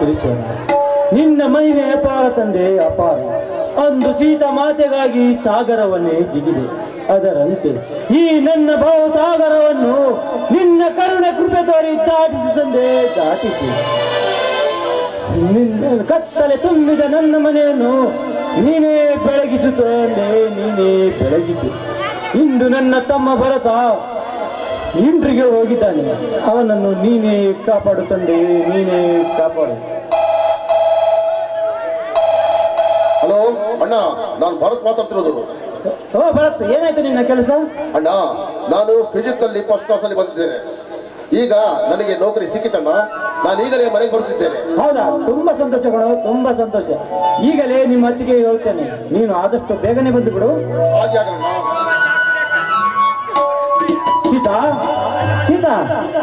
ಈಶ್ವರ ನಿನ್ನ ಮಹಿಮೆ ಅಪಾರ ತಂದೆ ಅಪಾರ ಅಂದು ಸೀತಾ ಮಾತೆಗಾಗಿ ಸಾಗರವನ್ನೇ ಜಿಗಿದೆ ಅದರಂತೆ ಈ ನನ್ನ ಭಾವ ಸಾಗರವನ್ನು ನಿನ್ನ ಕರುಣೆ ಕೃಪೆ ತೋರಿ ದಾಟಿಸಿ ತಂದೆ ದಾಟಿಸಿ ನಿನ್ನ ಕತ್ತಲೆ ತುಂಬಿದ ನನ್ನ ಮನೆಯನ್ನು ನೀನೇ ಬೆಳಗಿಸು ತಂದೆ ನೀನೇ ಬೆಳಗಿಸು ಇಂದು ನನ್ನ ತಮ್ಮ ಭರತ ಇಂದ್ರಿಗೆ ಹೋಗಿದ್ದಾನೆ ಅವನನ್ನು ನೀನೇ ಕಾಪಾಡು ತಂದೆ ನೀನೇ ಕಾಪಾಡು ಹಲೋ ಅಣ್ಣ ನಾನು ಭರತ್ ಮಾತಾಡ್ತಿರೋದು ಓ ಭರತ್ ಏನಾಯ್ತು ನಿನ್ನ ಕೆಲಸ ಅಣ್ಣ ನಾನು ಫಿಸಿಕಲ್ಲಿ ಫಸ್ಟ್ ಕ್ಲಾಸ್ ಅಲ್ಲಿ ಬಂದಿದ್ದೇನೆ ಈಗ ನನಗೆ ನೌಕರಿ ಸಿಕ್ಕಿತಣ್ಣ ನಾನು ಈಗಲೇ ಮನೆಗೆ ಬರ್ತಿದ್ದೇನೆ ಹೌದಾ ತುಂಬಾ ಸಂತೋಷ ಕಣೋ ತುಂಬಾ ಸಂತೋಷ ಈಗಲೇ ನಿಮ್ಮ ಅತ್ತಿಗೆ ಹೇಳ್ತೇನೆ ನೀನು ಆದಷ್ಟು ಬೇಗನೆ ಬಂದು ಬಿಡು ಹಾಗೆ ಆಗಲ್ಲ ಸೀತಾ ಸೀತಾ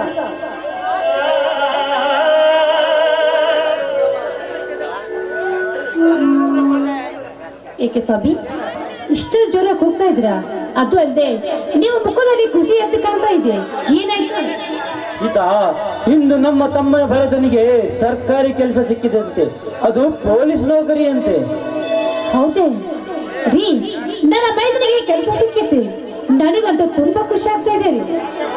ಏಕೆ ಸಾಬಿ ಇಷ್ಟು ಜೋರಾಗಿ ಹೋಗ್ತಾ ಇದ್ದೀರಾ ಅದು ಅಲ್ಲದೆ ನೀವು ಮುಖದಲ್ಲಿ ಖುಷಿ ಎದ್ದು ಕಾಣ್ತಾ ಇದೆ ಏನಾಯ್ತು ಸೀತಾ ಇಂದು ನಮ್ಮ ತಮ್ಮ ಭರತನಿಗೆ ಸರ್ಕಾರಿ ಕೆಲಸ ಸಿಕ್ಕಿದಂತೆ ಅದು ಪೊಲೀಸ್ ನೌಕರಿ ಅಂತೆ ಹೌದೇ ರೀ ನನ್ನ ಮೈದನಿಗೆ ಕೆಲಸ ಸಿಕ್ಕಿತ್ತು ನನಗಂತೂ ತುಂಬಾ ಖುಷಿ ಆಗ್ತಾ ಇದೆ ರೀ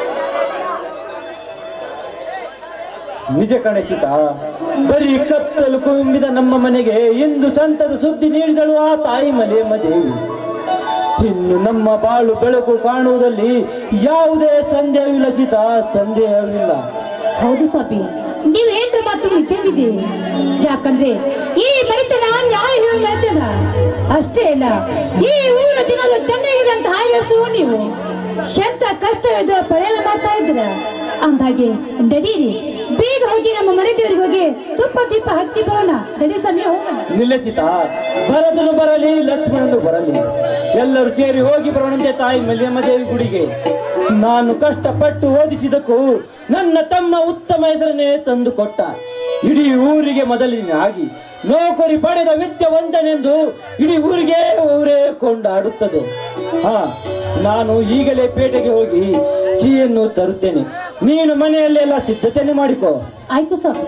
ನಿಜ ಕಣೆ ಸೀತಾ ಬರೀ ಕತ್ತಲು ತುಂಬಿದ ನಮ್ಮ ಮನೆಗೆ ಇಂದು ಸಂತದ ಸುದ್ದಿ ನೀಡಿದಳು ಆ ತಾಯಿ ಮಲೆಯಮ್ಮ ದೇವಿ ಇನ್ನು ನಮ್ಮ ಬಾಳು ಬೆಳಕು ಕಾಣುವುದಲ್ಲಿ ಯಾವುದೇ ಸಂದೇಹವಿಲ್ಲ ಸೀತಾ ಸಂದೇಹವಿಲ್ಲ ಹೌದು ಸಾಬಿ ನೀವು ಹೇಳಿದ ಮಾತು ನಿಜವಿದೆ ಯಾಕಂದ್ರೆ ಈ ಬಡತನ ನ್ಯಾಯ ಹೇಳ್ತದ ಅಷ್ಟೇ ಅಲ್ಲ ಈ ಊರ ಜನರು ಚೆನ್ನಾಗಿರಂತ ಹಾಯಸು ನೀವು ಎಂತ ಕಷ್ಟವಿದ್ದ ಪರಿಹಾರ ಮಾಡ್ತಾ ಇದ್ರ ಅಂದಾಗೆ ನಡೀರಿ ಬೇಗ ಹೋಗಿ ನಮ್ಮ ಮನೆ ದೇವರಿಗೆ ಹೋಗಿ ತುಪ್ಪ ದೀಪ ಹಚ್ಚಿ ಬರೋಣ ನಡಿ ಸಮಯ ಹೋಗೋಣ ನಿಲ್ಲಿಸಿತ ಭರತನು ಬರಲಿ ಲಕ್ಷ್ಮಣನು ಬರಲಿ ಎಲ್ಲರೂ ಸೇರಿ ಹೋಗಿ ಬರೋಣಂತೆ ತಾಯಿ ಮಲ್ಯಮ್ಮ ದೇವಿ ಗುಡಿಗೆ ನಾನು ಕಷ್ಟಪಟ್ಟು ಓದಿಸಿದಕ್ಕೂ ನನ್ನ ತಮ್ಮ ಉತ್ತಮ ಹೆಸರನ್ನೇ ತಂದು ಕೊಟ್ಟ ಇಡೀ ಊರಿಗೆ ಮೊದಲಿನಾಗಿ ನೌಕರಿ ಪಡೆದ ವಿದ್ಯಾವಂತನೆಂದು ಇಡೀ ಊರಿಗೆ ಊರೇ ಕೊಂಡಾಡುತ್ತದೆ ಹಾ ನಾನು ಈಗಲೇ ಪೇಟೆಗೆ ಹೋಗಿ ಸಿಹಿಯನ್ನು ತರುತ್ತೇನೆ ನೀನು ಮನೆಯಲ್ಲೆಲ್ಲ ಸಿದ್ಧತೆಯನ್ನು ಮಾಡಿಕೋ ಆಯ್ತು ಸ್ವಾಮಿ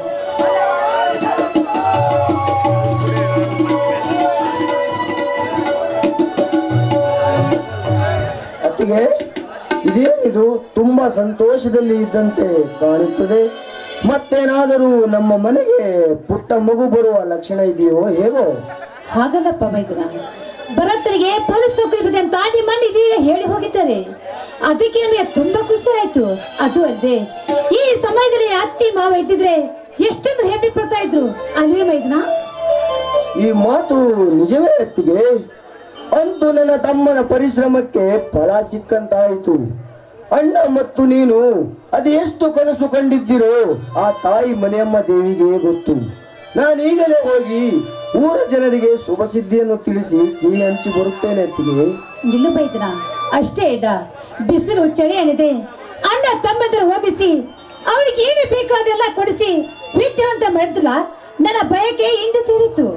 ಅತ್ತಿಗೆ ಇದೇನಿದು ತುಂಬಾ ಸಂತೋಷದಲ್ಲಿ ಇದ್ದಂತೆ ಕಾಣುತ್ತದೆ ಮತ್ತೇನಾದರೂ ನಮ್ಮ ಮನೆಗೆ ಪುಟ್ಟ ಮಗು ಬರುವ ಲಕ್ಷಣ ಇದೆಯೋ ಹೇಗೋ ಹಾಗಲ್ಲಪ್ಪ ಮೈದುನ ಭರತನಿಗೆ ಪೊಲೀಸ್ ನೌಕರಿ ಇದೆ ಅಂತ ನಿಮ್ಮ ಇದೀಗ ಹೇಳಿ ಹೋಗಿದ್ದಾರೆ ಅದಕ್ಕೆ ನಮಗೆ ತುಂಬಾ ಖುಷಿ ಆಯ್ತು ಅದು ಅಲ್ಲದೆ ಈ ಸಮಯದಲ್ಲಿ ಅತ್ತಿ ಮಾವ ಇದ್ದಿದ್ರೆ ಎಷ್ಟೊಂದು ಹೆಮ್ಮೆ ಪಡ್ತಾ ಇದ್ರು ಅಲ್ವೇ ಮೈದುನ ಈ ಮಾತು ನಿಜವೇ ಅತ್ತಿಗೆ ಅಂತೂ ನನ್ನ ತಮ್ಮನ ಪರಿಶ್ರಮಕ್ಕೆ ಫಲ ಸಿಕ್ಕಂತಾಯಿತು ಅಣ್ಣ ಮತ್ತು ನೀನು ಅದೆಷ್ಟು ಕನಸು ಕಂಡಿದ್ದೀರೋ ಆ ತಾಯಿ ಮನೆಯಮ್ಮ ದೇವಿಗೆ ಗೊತ್ತು ನಾನು ಈಗಲೇ ಹೋಗಿ ಊರ ಜನರಿಗೆ ಶುಭ ಸಿದ್ಧಿಯನ್ನು ತಿಳಿಸಿ ಸಿಹಿ ಹಂಚಿ ಬರುತ್ತೇನೆ ಅತ್ತಿಗೆ ನಿಲ್ಲು ಮೈದುನ ಅಷ್ಟೇ ಇಲ್ಲ ಬಿಸಿಲು ಚಳಿ ಏನಿದೆ ಅಣ್ಣ ತಮ್ಮಂದಿರು ಓದಿಸಿ ಅವನಿಗೆ ಏನು ಬೇಕು ಅದೆಲ್ಲ ಕೊಡಿಸಿ ವಿದ್ಯಾವಂತ ಮಾಡಿದ್ರಲ್ಲ ನನ್ನ ಬಯಕೆ ಇಂದು ತೀರಿತು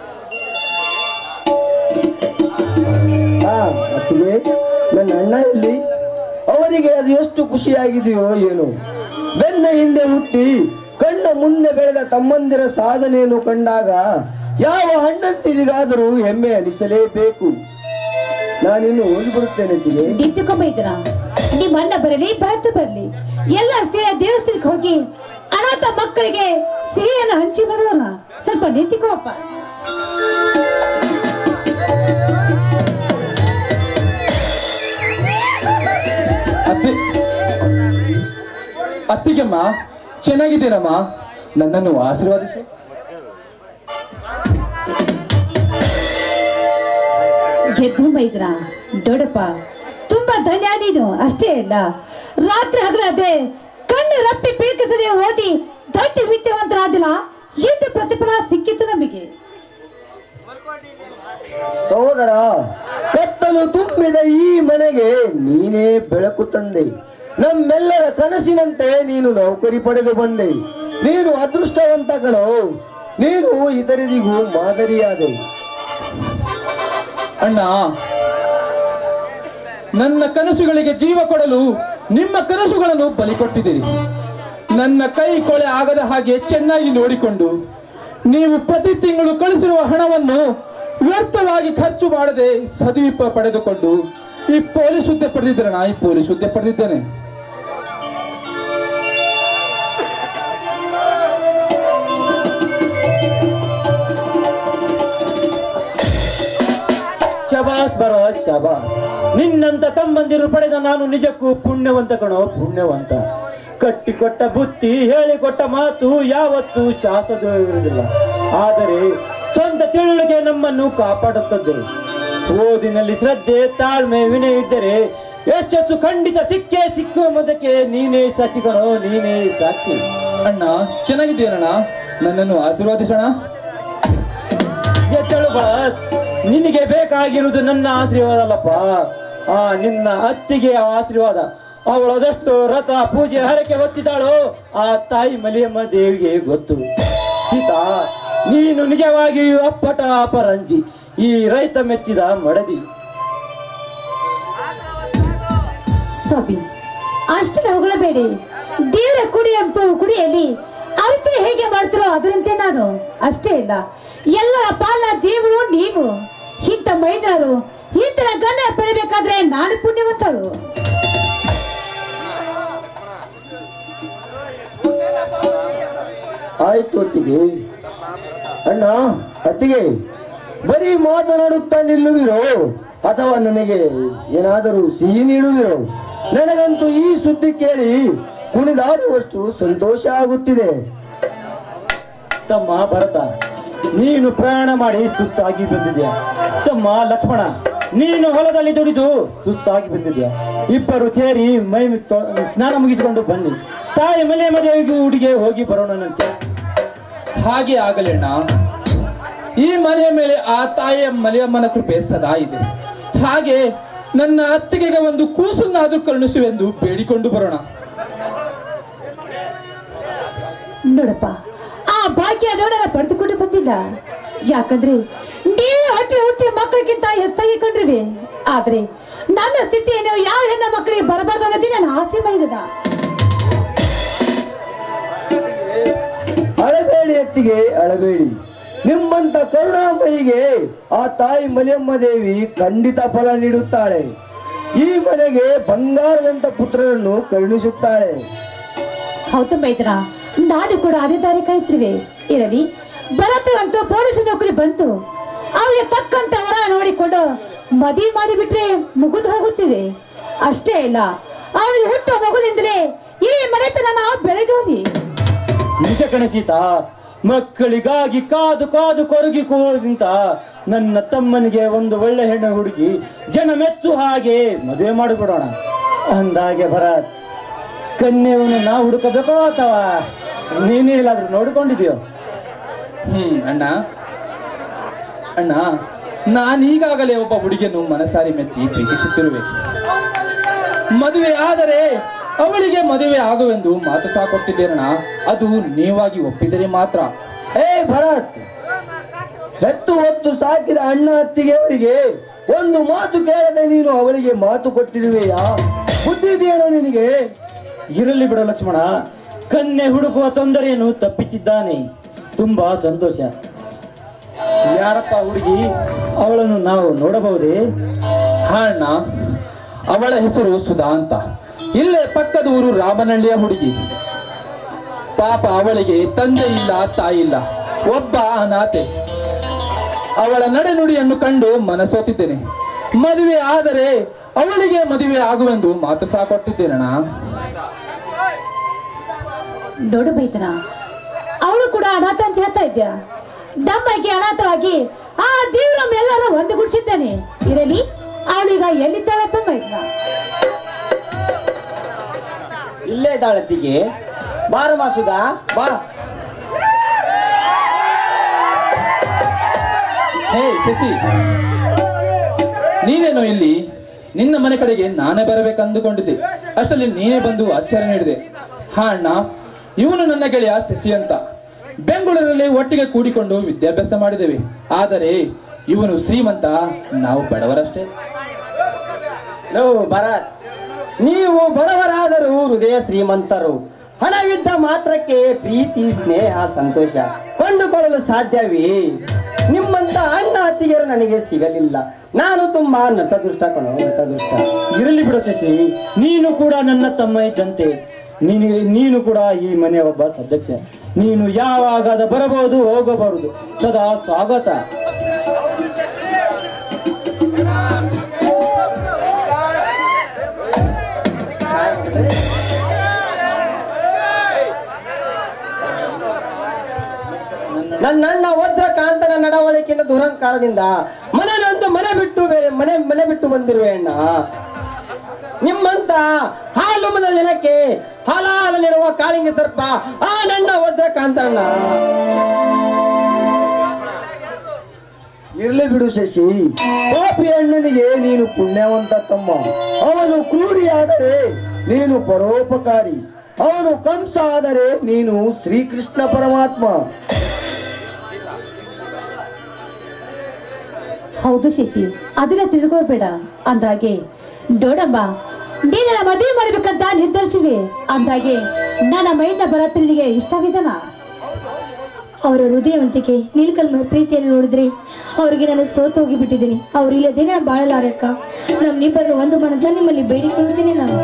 ಹಾ ಅತ್ತಿಗೆ ನನ್ನ ಅಣ್ಣ ಇಲ್ಲಿ ಅವರಿಗೆ ಅದು ಎಷ್ಟು ಖುಷಿಯಾಗಿದೆಯೋ ಏನು ಬೆನ್ನ ಹಿಂದೆ ಹುಟ್ಟಿ ಕಣ್ಣ ಮುಂದೆ ಬೆಳೆದ ತಮ್ಮಂದಿರ ಸಾಧನೆಯನ್ನು ಕಂಡಾಗ ಯಾವ ಅಣ್ಣಂತಿರಿಗಾದರೂ ಹೆಮ್ಮೆ ಅನಿಸಲೇಬೇಕು ನಾನಿನ್ನು ಹೋಗಿ ಬರುತ್ತೇನೆ ಅತ್ತಿಗೆ ನಿಂತುಕೊಂಬೈದ್ರ ನಿಮ್ಮ ಅಣ್ಣ ಬರಲಿ ಭರತ ಬರಲಿ ಎಲ್ಲ ಸೇರಿ ದೇವಸ್ಥಾನಕ್ಕೆ ಹೋಗಿ ಅನಾಥ ಮಕ್ಕಳಿಗೆ ಸಿಹಿಯನ್ನು ಹಂಚಿ ಮಾಡೋಣ ಸ್ವಲ್ಪ ನಿಂತಿಕೋಪ್ಪ ಅತ್ತಿ ಅತ್ತಿಗೆಮ್ಮ ಚೆನ್ನಾಗಿದ್ದೀರಮ್ಮ ನನ್ನನ್ನು ಆಶೀರ್ವಾದಿಸು ಎದ್ದು ಮೈದ್ರ ದೊಡ್ಡಪ್ಪ ತುಂಬಾ ಧನ್ಯ ನೀನು ಅಷ್ಟೇ ಅಲ್ಲ ರಾತ್ರಿ ಹಗಲದೆ ಕಣ್ಣು ರಪ್ಪಿ ಪೀರ್ಕಿಸದೆ ಓದಿ ದೊಡ್ಡ ವಿದ್ಯಾವಂತರಾದಿಲ್ಲ ಎಂದು ಪ್ರತಿಫಲ ಸಿಕ್ಕಿತು ನಮಗೆ ಸಹೋದರ ಕತ್ತಲು ತುಂಬಿದ ಈ ಮನೆಗೆ ನೀನೇ ಬೆಳಕು ತಂದೆ ನಮ್ಮೆಲ್ಲರ ಕನಸಿನಂತೆ ನೀನು ನೌಕರಿ ಪಡೆದು ಬಂದೆ ನೀನು ಅದೃಷ್ಟವಂತ ಕಣೋ ನೀನು ಇತರರಿಗೂ ಮಾದರಿಯಾದೆ ಅಣ್ಣ ನನ್ನ ಕನಸುಗಳಿಗೆ ಜೀವ ಕೊಡಲು ನಿಮ್ಮ ಕನಸುಗಳನ್ನು ಬಲಿ ಕೊಟ್ಟಿದ್ದೀರಿ ನನ್ನ ಕೈ ಕೊಳೆ ಆಗದ ಹಾಗೆ ಚೆನ್ನಾಗಿ ನೋಡಿಕೊಂಡು ನೀವು ಪ್ರತಿ ತಿಂಗಳು ಕಳಿಸಿರುವ ಹಣವನ್ನು ವ್ಯರ್ಥವಾಗಿ ಖರ್ಚು ಮಾಡದೆ ಸದುಪ ಪಡೆದುಕೊಂಡು ಈ ಪೊಲೀಸ್ ಹುದ್ದೆ ಪಡೆದಿದ್ದೇನೆ ಈ ಪೊಲೀಸ್ ಹುದ್ದೆ ಪಡೆದಿದ್ದೇನೆ ಶಬಾಸ್ ಬರೋ ಶಬಾಸ್ ನಿನ್ನಂತ ತಮ್ಮಂದಿರು ಪಡೆದ ನಾನು ನಿಜಕ್ಕೂ ಪುಣ್ಯವಂತ ಕಣೋ ಪುಣ್ಯವಂತ ಕಟ್ಟಿಕೊಟ್ಟ ಬುತ್ತಿ ಹೇಳಿಕೊಟ್ಟ ಮಾತು ಯಾವತ್ತೂ ಶಾಸದವಿರುವುದಿಲ್ಲ ಆದರೆ ಸ್ವಂತ ತಿಳುವಳಿಕೆ ನಮ್ಮನ್ನು ಕಾಪಾಡುತ್ತದೆ ಓದಿನಲ್ಲಿ ಶ್ರದ್ಧೆ ತಾಳ್ಮೆ ವಿನಯ ಇದ್ದರೆ ಯಶಸ್ಸು ಖಂಡಿತ ಸಿಕ್ಕೇ ಸಿಕ್ಕುವ ಮೊದಕ್ಕೆ ನೀನೇ ಸಾಕ್ಷಿ ಕಣೋ ನೀನೇ ಸಾಕ್ಷಿ ಅಣ್ಣ ಚೆನ್ನಾಗಿದ್ದೀರಣ್ಣ ನನ್ನನ್ನು ಆಶೀರ್ವಾದಿಸೋಣ ಎದ್ದೇಳು ಬಾಸ್ ನಿನಗೆ ಬೇಕಾಗಿರುವುದು ನನ್ನ ಆಶೀರ್ವಾದ ಅಲ್ಲಪ್ಪ ಆ ನಿನ್ನ ಅತ್ತಿಗೆ ಆಶೀರ್ವಾದ ಅವಳು ಅದಷ್ಟು ರಥ ಪೂಜೆ ಹರಕೆ ಹೊತ್ತಿದ್ದಾಳೋ ಆ ತಾಯಿ ಮಲಿಯಮ್ಮ ದೇವಿಗೆ ಗೊತ್ತು ಸೀತಾ ನೀನು ನಿಜವಾಗಿಯೂ ಅಪ್ಪಟ ಅಪರಂಜಿ ಈ ರೈತ ಮೆಚ್ಚಿದ ಮಡದಿ ಸ್ವಾಮಿ ಅಷ್ಟೇ ಹೊಗಳಬೇಡಿ ದೇವರ ಕುಡಿ ಅಂತ ಕುಡಿಯಲ್ಲಿ ಅರಿತರೆ ಹೇಗೆ ಮಾಡ್ತಿರೋ ಅದರಂತೆ ನಾನು ಅಷ್ಟೇ ಇಲ್ಲ ಎಲ್ಲರ ಪಾಲ ದೇವರು ನೀವು ಇಂಥ ಮೈದ್ರರು ಇಂತರ ಗಂಡ ಪಡಿಬೇಕಾದ್ರೆ ನಾನು ಪುಣ್ಯವಂತಳು ಆಯ್ತು ಒಟ್ಟಿಗೆ ಅಣ್ಣ ಅತ್ತಿಗೆ ಬರೀ ಮಾತನಾಡುತ್ತಾ ನಿಲ್ಲುವಿರೋ ಅಥವಾ ನನಗೆ ಏನಾದರೂ ಸಿಹಿ ನೀಡುವಿರೋ ನನಗಂತೂ ಈ ಸುದ್ದಿ ಕೇಳಿ ಕುಣಿದಾಡುವಷ್ಟು ಸಂತೋಷ ಆಗುತ್ತಿದೆ ತಮ್ಮ ಭರತ ನೀನು ಪ್ರಯಾಣ ಮಾಡಿ ಸುಸ್ತಾಗಿ ಬಂದಿದ್ಯಾ ತಮ್ಮ ಲಕ್ಷ್ಮಣ ನೀನು ಹೊಲದಲ್ಲಿ ದುಡಿದು ಸುಸ್ತಾಗಿ ಬಂದಿದ್ಯಾ ಇಬ್ಬರು ಸೇರಿ ಮೈ ತೊ- ಸ್ನಾನ ಮುಗಿಸಿಕೊಂಡು ಬನ್ನಿ ತಾಯಿ ಮನೆ ಮದುವೆಗೆ ಹುಡುಗೆ ಹೋಗಿ ಬರೋಣನಂತೆ ಹಾಗೆ ಆಗಲೇಣ್ಣ ಈ ಮನೆಯ ಮೇಲೆ ಆ ತಾಯಿಯ ಮಲೆಯಮ್ಮನ ಕೃಪೆ ಸದಾ ಇದೆ ಹಾಗೆ ನನ್ನ ಅತ್ತಿಗೆಗೆ ಒಂದು ಕೂಸನ್ನಾದ್ರೂ ಕರುಣಿಸುವೆಂದು ಬೇಡಿಕೊಂಡು ಬರೋಣ ನೋಡಪ್ಪ ಆ ಭಾಗ್ಯ ನೋಡನ ಪಡೆದುಕೊಂಡು ಬಂದಿಲ್ಲ ಯಾಕಂದ್ರೆ ನೀವು ಹೊಟ್ಟೆ ಹುಟ್ಟಿ ಮಕ್ಕಳಿಗಿಂತ ಹೆಚ್ಚಾಗಿ ಕಂಡ್ರಿವೆ ಆದ್ರೆ ನನ್ನ ಸ್ಥಿತಿಯನ್ನು ಯಾವ ಹೆಣ್ಣ ಮಕ್ಕಳಿಗೆ ಬರಬಾರ್ದು ಅನ್ನೋದೇ ನನ್ನ ಆಸೆ ಮೈದದ ಅಳಬೇಡಿ ಎತ್ತಿಗೆ ಅಳಬೇಡಿ ನಿಮ್ಮಂತ ಕರುಣಾಮಯಿಗೆ ಆ ತಾಯಿ ಮಲಿಯಮ್ಮ ದೇವಿ ಖಂಡಿತ ಫಲ ನೀಡುತ್ತಾಳೆ ಈ ಮನೆಗೆ ಬಂಗಾರದಂತ ಪುತ್ರರನ್ನು ಕರುಣಿಸುತ್ತಾಳೆ ಹೌದು ಮೈದನ ನಾನು ಕೂಡ ಅದೇ ದಾರಿ ಕಾಯ್ತಿರುವೆ ಇರಲಿ ಬರತ್ತವಂತೂ ಪೊಲೀಸ್ ನೌಕರಿ ಬಂತು ಅವ್ರಿಗೆ ತಕ್ಕಂತ ವರ ನೋಡಿಕೊಂಡು ಮದುವೆ ಮಾಡಿಬಿಟ್ರೆ ಮುಗಿದು ಹೋಗುತ್ತಿದೆ ಅಷ್ಟೇ ಇಲ್ಲ ಅವನಿಗೆ ಹುಟ್ಟೋ ಮಗುದಿಂದಲೇ ಈ ಮನೆತನ ನಾವು ಬೆಳಗೋರಿ ನಿಜ ಕಣ ಸೀತಾ ಮಕ್ಕಳಿಗಾಗಿ ಕಾದು ಕಾದು ಕೊರಗಿ ಕೂರೋದಿಂತ ನನ್ನ ತಮ್ಮನಿಗೆ ಒಂದು ಒಳ್ಳೆ ಹೆಣ್ಣು ಹುಡುಗಿ ಜನ ಮೆಚ್ಚು ಹಾಗೆ ಮದುವೆ ಮಾಡಿಬಿಡೋಣ ಅಂದಾಗೆ ಭರತ್ ಕನ್ಯೆಯನ್ನು ನಾವು ಹುಡುಕಬೇಕೋ ಅಥವಾ ನೀನೇ ಎಲ್ಲಾದ್ರೂ ನೋಡ್ಕೊಂಡಿದ್ಯೋ ಹ್ಮ್ ಅಣ್ಣ ಅಣ್ಣ ನಾನೀಗಾಗಲೇ ಒಬ್ಬ ಹುಡುಗಿಯನ್ನು ಮನಸಾರಿ ಮೆಚ್ಚಿ ಪ್ರೀತಿಸುತ್ತಿರುವೆ ಮದುವೆ ಆದರೆ ಅವಳಿಗೆ ಮದುವೆ ಆಗುವೆಂದು ಮಾತು ಸಹ ಕೊಟ್ಟಿದ್ದೇನಣ್ಣ ಅದು ನೀವಾಗಿ ಒಪ್ಪಿದರೆ ಮಾತ್ರ ಏ ಭರತ್ ಹೆತ್ತು ಹೊತ್ತು ಸಾಕಿದ ಅಣ್ಣ ಅತ್ತಿಗೆಯವರಿಗೆ ಒಂದು ಮಾತು ಕೇಳದೆ ನೀನು ಅವಳಿಗೆ ಮಾತು ಕೊಟ್ಟಿರುವೆಯಾ ಬುದ್ಧಿ ಇದೆಯೇನೋ ನಿನಗೆ ಇರಲಿ ಬಿಡು ಲಕ್ಷ್ಮಣ ಕನ್ಯೆ ಹುಡುಕುವ ತೊಂದರೆಯನ್ನು ತಪ್ಪಿಸಿದ್ದಾನೆ ತುಂಬಾ ಸಂತೋಷ ಯಾರಪ್ಪ ಹುಡುಗಿ ಅವಳನ್ನು ನಾವು ನೋಡಬಹುದೇ ಹಾ ಅಣ್ಣ ಅವಳ ಹೆಸರು ಸುಧಾ ಅಂತ ಇಲ್ಲೇ ಪಕ್ಕದ ಊರು ರಾಮನಹಳ್ಳಿಯ ಹುಡುಗಿ ಪಾಪ ಅವಳಿಗೆ ತಂದೆ ಇಲ್ಲ ತಾಯಿ ಇಲ್ಲ ಒಬ್ಬ ಅನಾಥೆ ಅವಳ ನಡೆನುಡಿಯನ್ನು ಕಂಡು ಮನಸೋತಿದ್ದೇನೆ ಮದುವೆ ಆದರೆ ಅವಳಿಗೆ ಮದುವೆ ಆಗುವೆಂದು ಮಾತು ಸಹ ಕೊಟ್ಟಿದ್ದೇನಣ್ಣ ನೋಡು ಬೈತನ ಅವಳು ಕೂಡ ಅನಾಥ ಅಂತ ಹೇಳ್ತಾ ಇದ್ಯಾ ನಮ್ಮಕ್ಕೆ ಅನಾಥವಾಗಿ ಆ ದೇವ್ರ ಎಲ್ಲರೂ ಒಂದುಗೂಡಿಸಿದ್ದಾನೆ ಇರಲಿ ಅವಳೀಗ ಎಲ್ಲಿದ್ದಾಳಪ್ಪ ಮೈತ್ನ ಇಲ್ಲೇ ಇದ್ದಾಳತ್ತಿಗೆ ಬಾರಮ್ಮ ಸುಧಾ ಬಾ ಹೇ ಶಶಿ ನೀನೇನೋ ಇಲ್ಲಿ ನಿನ್ನ ಮನೆ ಕಡೆಗೆ ನಾನೇ ಬರಬೇಕಂದುಕೊಂಡಿದ್ದೆ ಅಷ್ಟರಲ್ಲಿ ನೀನೇ ಬಂದು ಆಶ್ಚರ್ಯ ನೀಡಿದೆ ಹಾ ಅಣ್ಣ ಇವನು ನನ್ನ ಗೆಳೆಯ ಶಶಿ ಅಂತ ಬೆಂಗಳೂರಲ್ಲಿ ಒಟ್ಟಿಗೆ ಕೂಡಿಕೊಂಡು ವಿದ್ಯಾಭ್ಯಾಸ ಮಾಡಿದ್ದೇವೆ ಆದರೆ ಇವನು ಶ್ರೀಮಂತ ನಾವು ಬಡವರಷ್ಟೇ ಲೋ ಭರತ್ ನೀವು ಬಡವರಾದರೂ ಹೃದಯ ಶ್ರೀಮಂತರು ಹಣವಿದ್ದ ಮಾತ್ರಕ್ಕೆ ಪ್ರೀತಿ ಸ್ನೇಹ ಸಂತೋಷ ಕೊಂಡುಕೊಳ್ಳಲು ಸಾಧ್ಯವೇ ನಿಮ್ಮಂತ ಅಣ್ಣ ಅತ್ತಿಗೆರು ನನಗೆ ಸಿಗಲಿಲ್ಲ ನಾನು ತುಂಬಾ ನತದೃಷ್ಟ ಕಣೋ ನತದೃಷ್ಟ ಇರಲಿ ಬಿಡು ಶಶಿ ನೀನು ಕೂಡ ನನ್ನ ತಮ್ಮ ಇದ್ದಂತೆ ನೀನು ನೀನು ಕೂಡ ಈ ಮನೆಯ ಒಬ್ಬ ಸದಸ್ಯ ನೀನು ಯಾವಾಗಾದ ಬರಬಹುದು ಹೋಗಬಹುದು ಸದಾ ಸ್ವಾಗತ ನನ್ನ ಅಣ್ಣ ಒದ್ರ ಕಾಂತನ ನಡವಳಿಕೆಯಿಂದ ದುರಂಕಾರದಿಂದ ಮನೆನಂತೂ ಮನೆ ಬಿಟ್ಟು ಬೇರೆ ಮನೆ ಮನೆ ಬಿಟ್ಟು ಬಂದಿರುವೆ ಅಣ್ಣ ನಿಮ್ಮಂತ ಹಾಲು ಮದ ಜನಕ್ಕೆ ಹಾಲಾಲಲ್ಲಿರುವ ಕಾಳಿಂಗ ಸರ್ಪ ಆ ನನ್ನ ಒದ್ರ ಕಾಂತಣ್ಣ ಇರ್ಲಿ ಬಿಡು ಶಶಿ ಪಾಪಿ ಅಣ್ಣನಿಗೆ ನೀನು ಪುಣ್ಯವಂತ ತಮ್ಮ ಅವನು ಕ್ರೂರಿಯಾದರೆ ನೀನು ಪರೋಪಕಾರಿ ಅವನು ಕಂಸ ಆದರೆ ನೀನು ಶ್ರೀಕೃಷ್ಣ ಪರಮಾತ್ಮ ಹೌದು ಶಶಿ ಅದನ್ನ ತಿಳ್ಕೊಳ್ಬೇಡ ಅಂದಾಗೆ ಡೋಡಮ್ಮ ನೀನ ಮದುವೆ ಮಾಡ್ಬೇಕಂತ ನಿರ್ಧರಿಸಿವೆ ಅಂದಾಗೆ ನನ್ನ ಮೈದ ಭರತನಿಗೆ ಇಷ್ಟವಿದನ ಅವರ ಹೃದಯವಂತಿಕೆ ನೀಲ್ಕಲ್ಮ ಪ್ರೀತಿಯನ್ನು ನೋಡಿದ್ರೆ ಅವರಿಗೆ ನಾನು ಸೋತು ಹೋಗಿಬಿಟ್ಟಿದ್ದೀನಿ ಅವ್ರು ಇಲ್ಲದೆ ನಾನು ಬಾಳಲಾರಕ್ಕ ನಮ್ಮಿಬ್ಬರನ್ನು ಒಂದು ಮಾಡಂತ ನಿಮ್ಮಲ್ಲಿ ಬೇಡಿಕೊಳ್ಳುತ್ತೇನೆ ನಾನು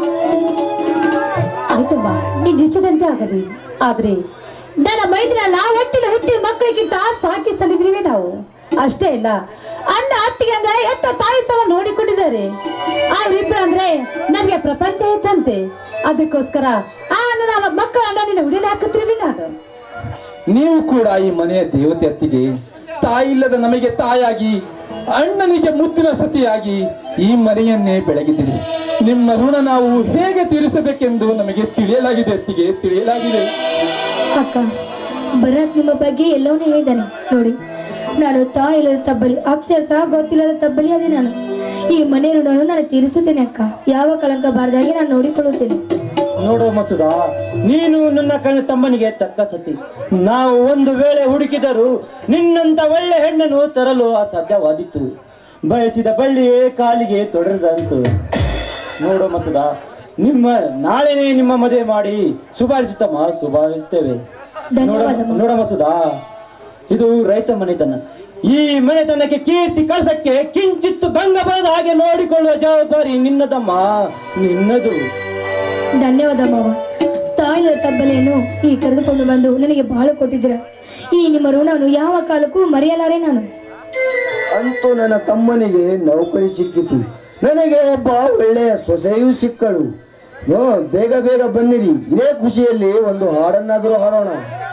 ಆಯ್ತಮ್ಮ ನೀನ್ ಇಷ್ಟದಂತೆ ಆಗಲಿ ಆದ್ರೆ ನನ್ನ ಮೈದಿನ ನಾವು ಹೊಟ್ಟಿನ ಹುಟ್ಟಿದ ಮಕ್ಕಳಿಗಿಂತ ಸಾಕಿ ಸಲಿದ್ರಿವೆ ನಾವು ಅಷ್ಟೇ ಇಲ್ಲ ಅಣ್ಣ ಅತ್ತಿಗೆ ಅಂದ್ರೆ ಎತ್ತ ತಾಯಿ ತವ ನೋಡಿಕೊಂಡಿದ್ದಾರೆ ಅವ್ರಿಬ್ರು ಅಂದ್ರೆ ನಮ್ಗೆ ಪ್ರಪಂಚ ಹೆಚ್ಚಂತೆ ಅದಕ್ಕೋಸ್ಕರ ಆ ನನ್ನ ಮಕ್ಕಳ ಅಣ್ಣ ನಿನ್ನ ಹುಡಿಲಿ ಹಾಕತ್ರಿವಿ ನಾನು ನೀವು ಕೂಡ ಈ ಮನೆಯ ದೇವತೆ ಅತ್ತಿಗೆ ತಾಯಿಲ್ಲದ ನಮಗೆ ತಾಯಾಗಿ ಅಣ್ಣನಿಗೆ ಮುದ್ದಿನ ಸತಿಯಾಗಿ ಈ ಮನೆಯನ್ನೇ ಬೆಳಗಿದಿರಿ ನಿಮ್ಮ ಋಣ ನಾವು ಹೇಗೆ ತೀರಿಸಬೇಕೆಂದು ನಮಗೆ ತಿಳಿಯಲಾಗಿದೆ ಅತ್ತಿಗೆ ತಿಳಿಯಲಾಗಿದೆ ಅಕ್ಕ ಭರತ್ ನಿಮ್ಮ ಬಗ್ಗೆ ಎಲ್ಲವನ್ನೂ ಹೇಳಿದ್ದಾನೆ ನೋಡಿ ನಾನು ತಾಯಿಲ್ಲದ ತಬ್ಬಲಿ ಅಕ್ಷರ ಸಹ ಗೊತ್ತಿಲ್ಲದ ತಬ್ಬಲಿ ಅದೇ ನಾನು ಈ ಮನೆ ಋಣವನ್ನು ನಾನು ತೀರಿಸುತ್ತೇನೆ ಅಕ್ಕ ಯಾವ ಕಳಂಕ ಬಾರದಾಗಿ ನಾನು ನೋಡಿಕೊಳ್ಳುತ್ತೇನೆ ನೋಡು ಮಸುದ ನೀನು ನನ್ನ ಕಣ ತಮ್ಮನಿಗೆ ತಕ್ಕ ಸತಿ ನಾವು ಒಂದು ವೇಳೆ ಹುಡುಕಿದರೂ ನಿನ್ನಂತ ಒಳ್ಳೆ ಹೆಣ್ಣನ್ನು ತರಲು ಅಸಾಧ್ಯವಾದಿತ್ತು ಬಯಸಿದ ಬಳ್ಳಿಯೇ ಕಾಲಿಗೆ ತೊಡರದಂತು ನೋಡು ಮಸುದ ನಿಮ್ಮ ನಾಳೆನೇ ನಿಮ್ಮ ಮದುವೆ ಮಾಡಿ ಶುಭಾರಿಸುತ್ತಮ್ಮ ಶುಭಾರಿಸ್ತೇವೆ ನೋಡ ಧನ್ಯವಾದಮ್ಮ. ನೋಡ ಮಸುದ ಇದು ರೈತ ಮನೆತನ ಈ ಮನೆತನಕ್ಕೆ ಕೀರ್ತಿ ಕಳಸಕ್ಕೆ ಕಿಂಚಿತ್ತು ಭಂಗ ಬರದ ಹಾಗೆ ನೋಡಿಕೊಳ್ಳುವ ಜವಾಬ್ದಾರಿ ನಿನ್ನದಮ್ಮ ನಿನ್ನದು ಧನ್ಯವಾದ ಮಾವ ತಾಯಿಯ ತಬ್ಬಲೆಯನ್ನು ಈ ಕರೆದುಕೊಂಡು ಬಂದು ನನಗೆ ಬಹಳ ಕೊಟ್ಟಿದ್ದೀರ ಈ ನಿಮ್ಮ ಋಣವನ್ನು ಯಾವ ಕಾಲಕ್ಕೂ ಮರೆಯಲಾರೆ ನಾನು ಅಂತೂ ನನ್ನ ತಮ್ಮನಿಗೆ ನೌಕರಿ ಸಿಕ್ಕಿತು ನನಗೆ ಒಬ್ಬ ಒಳ್ಳೆಯ ಸೊಸೆಯೂ ಸಿಕ್ಕಳು ನೋ ಬೇಗ ಬೇಗ ಬನ್ನಿರಿ ಇದೇ ಖುಷಿಯಲ್ಲಿ ಒಂದು ಹಾಡನ್ನಾದರೂ ಹಾಡೋಣ